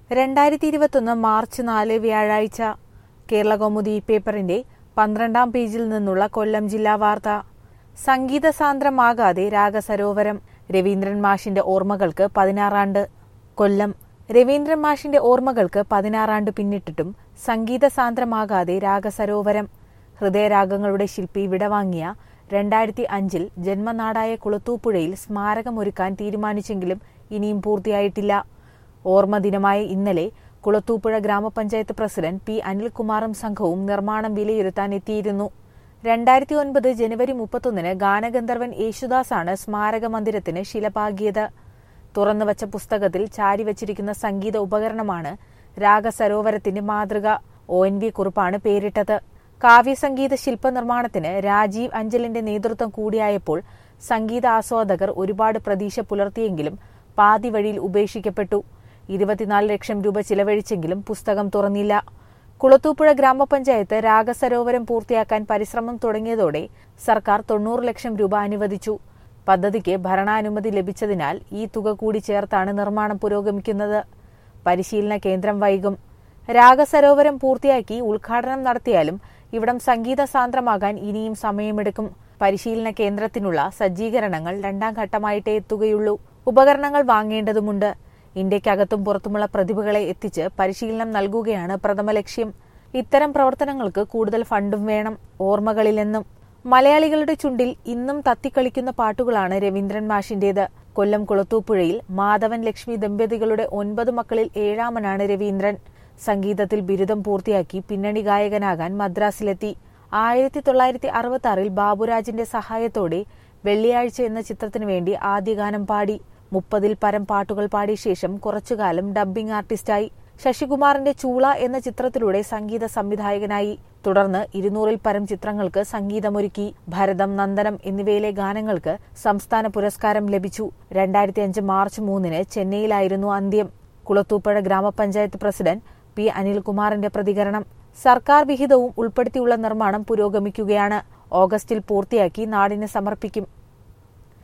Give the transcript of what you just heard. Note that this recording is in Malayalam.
രണ്ടായിരത്തി ഇരുപത്തൊന്ന് മാർച്ച് നാല് വ്യാഴാഴ്ച കേരളകൗമുദി പേപ്പറിന്റെ പന്ത്രണ്ടാം പേജിൽ നിന്നുള്ള കൊല്ലം ജില്ലാ വാർത്ത സംഗീത സാന്ദ്രമാകാതെ രാഗസരോവരം രവീന്ദ്രൻ മാഷിന്റെ ഓർമ്മകൾക്ക് പതിനാറാണ്ട് കൊല്ലം രവീന്ദ്രൻ മാഷിന്റെ ഓർമ്മകൾക്ക് പതിനാറാണ്ട് പിന്നിട്ടിട്ടും സംഗീത സാന്ദ്രമാകാതെ രാഗസരോവരം ഹൃദയരാഗങ്ങളുടെ ശില്പി വിടവാങ്ങിയ രണ്ടായിരത്തി അഞ്ചിൽ ജന്മനാടായ കുളത്തൂപ്പുഴയിൽ സ്മാരകമൊരുക്കാൻ തീരുമാനിച്ചെങ്കിലും ഇനിയും പൂർത്തിയായിട്ടില്ല ഓർമ്മ ദിനമായ ഇന്നലെ കുളത്തൂപ്പുഴ ഗ്രാമപഞ്ചായത്ത് പ്രസിഡന്റ് പി അനിൽകുമാറും സംഘവും നിർമ്മാണം വിലയിരുത്താൻ എത്തിയിരുന്നു രണ്ടായിരത്തി ഒൻപത് ജനുവരി മുപ്പത്തൊന്നിന് ഗാനഗന്ധർവൻ യേശുദാസാണ് സ്മാരക മന്ദിരത്തിന് ശിലപാകിയത് തുറന്നുവച്ച പുസ്തകത്തിൽ ചാരിവച്ചിരിക്കുന്ന സംഗീത ഉപകരണമാണ് രാഗസരോവരത്തിന്റെ മാതൃക ഒ എൻ വി കുറുപ്പാണ് പേരിട്ടത് കാവ്യസംഗീത ശില്പനിർമ്മാണത്തിന് രാജീവ് അഞ്ചലിന്റെ നേതൃത്വം കൂടിയായപ്പോൾ സംഗീത ആസ്വാദകർ ഒരുപാട് പ്രതീക്ഷ പുലർത്തിയെങ്കിലും പാതി വഴിയിൽ ഉപേക്ഷിക്കപ്പെട്ടു ഇരുപത്തിനാല് ലക്ഷം രൂപ ചിലവഴിച്ചെങ്കിലും പുസ്തകം തുറന്നില്ല കുളത്തൂപ്പുഴ ഗ്രാമപഞ്ചായത്ത് രാഗസരോവരം പൂർത്തിയാക്കാൻ പരിശ്രമം തുടങ്ങിയതോടെ സർക്കാർ തൊണ്ണൂറ് ലക്ഷം രൂപ അനുവദിച്ചു പദ്ധതിക്ക് ഭരണാനുമതി ലഭിച്ചതിനാൽ ഈ തുക കൂടി ചേർത്താണ് നിർമ്മാണം പുരോഗമിക്കുന്നത് പരിശീലന കേന്ദ്രം വൈകും രാഗസരോവരം പൂർത്തിയാക്കി ഉദ്ഘാടനം നടത്തിയാലും ഇവിടം സംഗീത സാന്ദ്രമാകാൻ ഇനിയും സമയമെടുക്കും പരിശീലന കേന്ദ്രത്തിനുള്ള സജ്ജീകരണങ്ങൾ രണ്ടാം ഘട്ടമായിട്ടേ എത്തുകയുള്ളൂ ഉപകരണങ്ങൾ വാങ്ങേണ്ടതുമുണ്ട് ഇന്ത്യക്കകത്തും പുറത്തുമുള്ള പ്രതിഭകളെ എത്തിച്ച് പരിശീലനം നൽകുകയാണ് പ്രഥമ ലക്ഷ്യം ഇത്തരം പ്രവർത്തനങ്ങൾക്ക് കൂടുതൽ ഫണ്ടും വേണം ഓർമ്മകളിലെന്നും മലയാളികളുടെ ചുണ്ടിൽ ഇന്നും തത്തിക്കളിക്കുന്ന പാട്ടുകളാണ് രവീന്ദ്രൻ മാഷിന്റേത് കൊല്ലം കുളത്തൂപ്പുഴയിൽ മാധവൻ ലക്ഷ്മി ദമ്പതികളുടെ ഒൻപത് മക്കളിൽ ഏഴാമനാണ് രവീന്ദ്രൻ സംഗീതത്തിൽ ബിരുദം പൂർത്തിയാക്കി പിന്നണി ഗായകനാകാൻ മദ്രാസിലെത്തി ആയിരത്തി തൊള്ളായിരത്തി അറുപത്തി ആറിൽ ബാബുരാജിന്റെ സഹായത്തോടെ വെള്ളിയാഴ്ച എന്ന ചിത്രത്തിനു വേണ്ടി ആദ്യ ഗാനം പാടി മുപ്പതിൽ പരം പാട്ടുകൾ പാടിയ ശേഷം കുറച്ചുകാലം ഡബ്ബിംഗ് ആർട്ടിസ്റ്റായി ശശികുമാറിന്റെ ചൂള എന്ന ചിത്രത്തിലൂടെ സംഗീത സംവിധായകനായി തുടർന്ന് ഇരുന്നൂറിൽ പരം ചിത്രങ്ങൾക്ക് സംഗീതമൊരുക്കി ഭരതം നന്ദനം എന്നിവയിലെ ഗാനങ്ങൾക്ക് സംസ്ഥാന പുരസ്കാരം ലഭിച്ചു രണ്ടായിരത്തി അഞ്ച് മാർച്ച് മൂന്നിന് ചെന്നൈയിലായിരുന്നു അന്ത്യം കുളത്തൂപ്പുഴ ഗ്രാമപഞ്ചായത്ത് പ്രസിഡന്റ് പി അനിൽകുമാറിന്റെ പ്രതികരണം സർക്കാർ വിഹിതവും ഉൾപ്പെടുത്തിയുള്ള നിർമ്മാണം പുരോഗമിക്കുകയാണ് ഓഗസ്റ്റിൽ പൂർത്തിയാക്കി നാടിന് സമർപ്പിക്കും